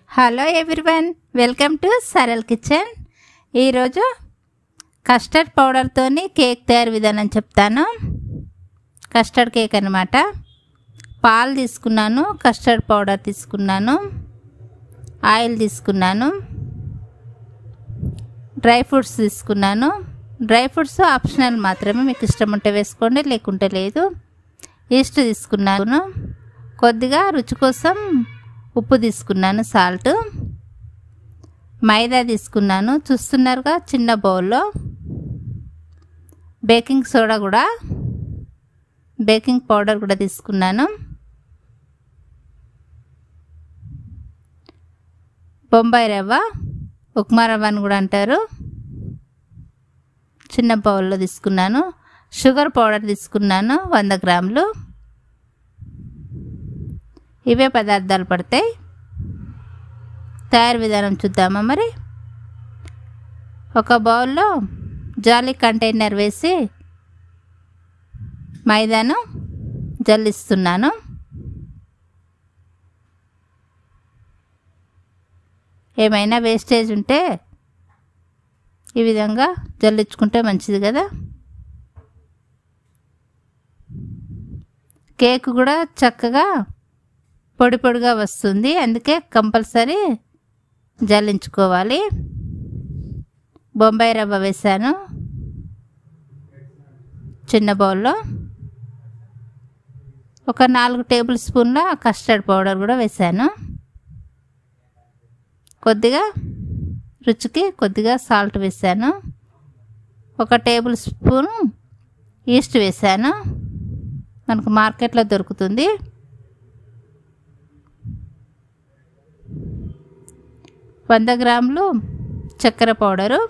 hello everyone welcome to Saral kitchen ఈరోజు custard పౌడర్తోని cake తయారు విధానం చెప్తాను కస్టర్డ్ కేక్ అనమాట పాలు తీసుకున్నాను కస్టర్డ్ పౌడర్ తీసుకున్నాను ఆయిల్ తీసుకున్నాను డ్రై ఫ్రూట్స్ తీసుకున్నాను డ్రై ఫ్రూట్స్ ఆప్షనల్ మాత్రమే మీకు ఇష్టం ఉంటే వేసుకోండి లేకుంటే లేదు ఈస్ట్ తీసుకున్నాను కొద్దిగా రుచి కోసం ఉప్పు తీసుకున్నాను సాల్ట్ మైదా తీసుకున్నాను చూస్తున్నారుగా చిన్న బౌల్లో బేకింగ్ సోడా కూడా బేకింగ్ పౌడర్ కూడా తీసుకున్నాను బొంబాయి రవ్వ ఉప్మా రవ్వ అని కూడా అంటారు చిన్న బౌల్లో తీసుకున్నాను షుగర్ పౌడర్ తీసుకున్నాను వంద గ్రాములు ఇవే పదార్థాలు పడతాయి తయారు విధానం చూద్దామా మరి ఒక బౌల్లో జాలి కంటైనర్ వేసి మైదాను జల్లిస్తున్నాను ఏమైనా వేస్టేజ్ ఉంటే ఈ విధంగా జల్లించుకుంటే మంచిది కదా కేక్ కూడా చక్కగా పొడి పొడిగా వస్తుంది అందుకే కంపల్సరీ జల్లించుకోవాలి బొంబాయి రవ్వ వేసాను చిన్న బౌల్లో ఒక నాలుగు టేబుల్ స్పూన్ల కస్టర్డ్ పౌడర్ కూడా వేసాను కొద్దిగా రుచికి కొద్దిగా సాల్ట్ వేసాను ఒక టేబుల్ స్పూను ఈస్ట్ వేసాను మనకు మార్కెట్లో దొరుకుతుంది వంద గ్రాములు చక్కెర పౌడరు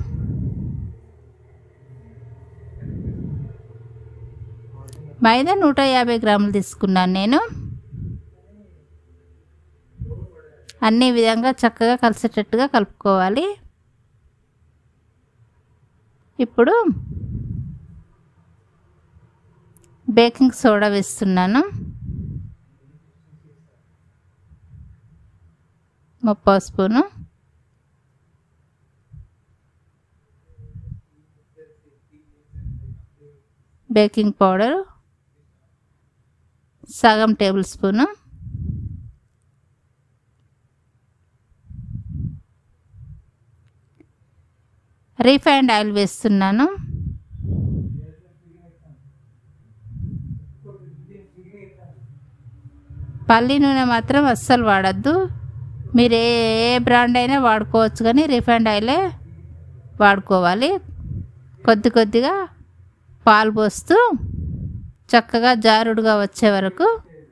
మైదా నూట యాభై గ్రాములు తీసుకున్నాను నేను అన్ని విధంగా చక్కగా కలిసేటట్టుగా కలుపుకోవాలి ఇప్పుడు బేకింగ్ సోడా వేస్తున్నాను ముప్పావు స్పూను బేకింగ్ పౌడర్ సగం టేబుల్ స్పూను రీఫైండ్ ఆయిల్ వేస్తున్నాను పల్లి నూనె మాత్రం అస్సలు వాడద్దు మీరు ఏ ఏ బ్రాండ్ అయినా వాడుకోవచ్చు కానీ రిఫైండ్ ఆయిలే వాడుకోవాలి కొద్ది కొద్దిగా పాలు పోస్తూ చక్కగా జారుడుగా వచ్చే వరకు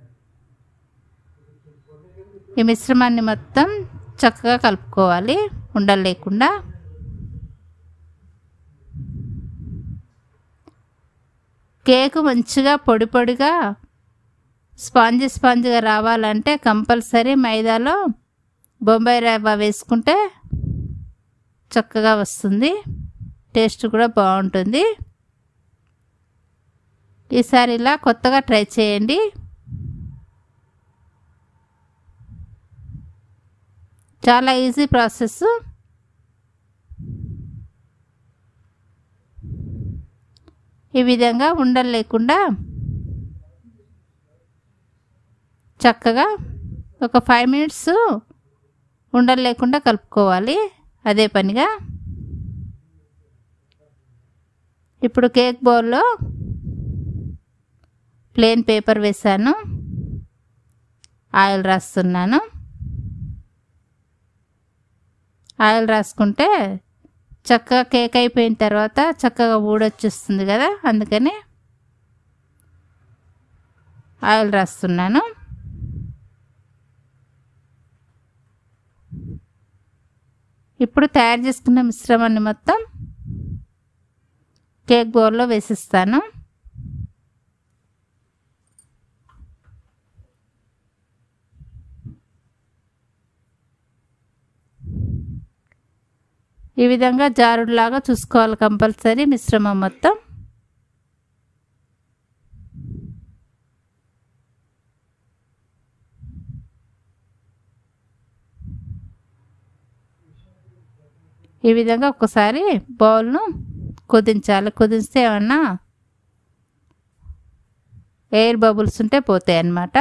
ఈ మిశ్రమాన్ని మొత్తం చక్కగా కలుపుకోవాలి ఉండలు లేకుండా కేకు మంచిగా పొడి పొడిగా స్పాంజ్ స్పాంజ్గా రావాలంటే కంపల్సరీ మైదాలో బొంబాయి రవ్వ వేసుకుంటే చక్కగా వస్తుంది టేస్ట్ కూడా బాగుంటుంది ఈసారి ఇలా కొత్తగా ట్రై చేయండి చాలా ఈజీ ప్రాసెస్ ఈ విధంగా ఉండలు లేకుండా చక్కగా ఒక ఫైవ్ మినిట్స్ ఉండలు లేకుండా కలుపుకోవాలి అదే పనిగా ఇప్పుడు కేక్ బౌల్లో ప్లేన్ పేపర్ వేసాను ఆయిల్ రాస్తున్నాను ఆయిల్ రాసుకుంటే చక్కగా కేక్ అయిపోయిన తర్వాత చక్కగా ఊడొచ్చేస్తుంది కదా అందుకని ఆయిల్ రాస్తున్నాను ఇప్పుడు తయారు చేసుకున్న మిశ్రమాన్ని మొత్తం కేక్ బౌల్లో వేసిస్తాను ఈ విధంగా జారుడులాగా చూసుకోవాలి కంపల్సరీ మిశ్రమం మొత్తం ఈ విధంగా ఒకసారి బౌల్ను కుదించాలి కుదిస్తే ఏమన్నా ఎయిర్ బబుల్స్ ఉంటే పోతాయి అన్నమాట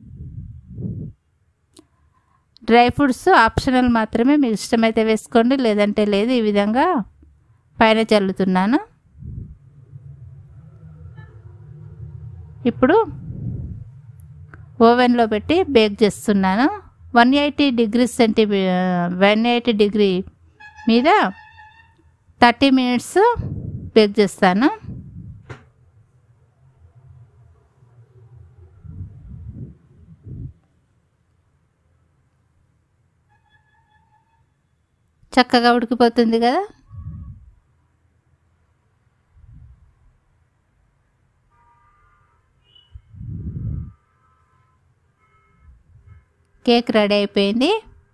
డ్రై ఫ్రూట్స్ ఆప్షనల్ మాత్రమే మీకు ఇష్టమైతే వేసుకోండి లేదంటే లేదు ఈ విధంగా పైన చల్లుతున్నాను ఇప్పుడు ఓవెన్లో పెట్టి బేక్ చేస్తున్నాను వన్ ఎయిటీ డిగ్రీ సెంటీ వన్ ఎయిటీ డిగ్రీ మీద థర్టీ మినిట్స్ బేక్ చేస్తాను చక్కగా ఉడికిపోతుంది కదా కేక్ రెడీ అయిపోయింది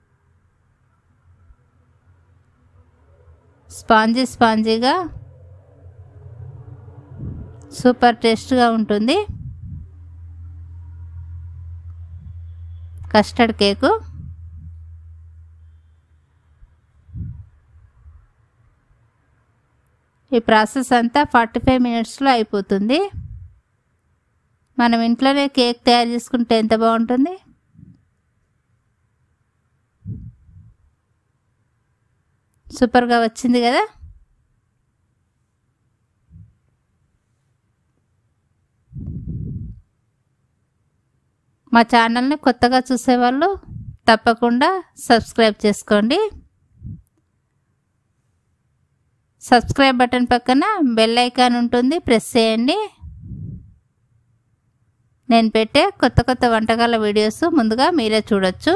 స్పాంజీ స్పాంజీగా సూపర్ టేస్ట్గా ఉంటుంది కస్టర్డ్ కేకు ఈ ప్రాసెస్ అంతా ఫార్టీ ఫైవ్ మినిట్స్లో అయిపోతుంది మనం ఇంట్లోనే కేక్ తయారు చేసుకుంటే ఎంత బాగుంటుంది సూపర్గా వచ్చింది కదా మా ఛానల్ని కొత్తగా చూసేవాళ్ళు తప్పకుండా సబ్స్క్రైబ్ చేసుకోండి సబ్స్క్రైబ్ బటన్ పక్కన బెల్ ఐకాన్ ఉంటుంది ప్రెస్ చేయండి నేను పెట్టే కొత్త కొత్త వంటకాల వీడియోస్ ముందుగా మీరే చూడొచ్చు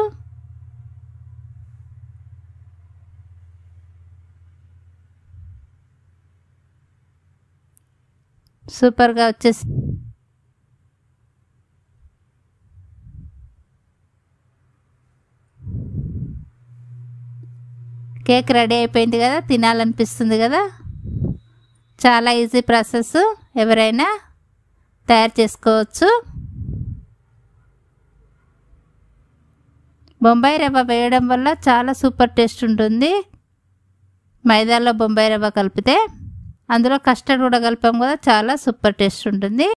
సూపర్గా వచ్చేసి కేక్ రెడీ అయిపోయింది కదా తినాలనిపిస్తుంది కదా చాలా ఈజీ ప్రాసెస్ ఎవరైనా తయారు చేసుకోవచ్చు బొంబాయి రవ్వ వేయడం వల్ల చాలా సూపర్ టేస్ట్ ఉంటుంది మైదాలో బొంబాయి రవ్వ కలిపితే అందులో కస్టర్డ్ కూడా కలిపాం కదా చాలా సూపర్ టేస్ట్ ఉంటుంది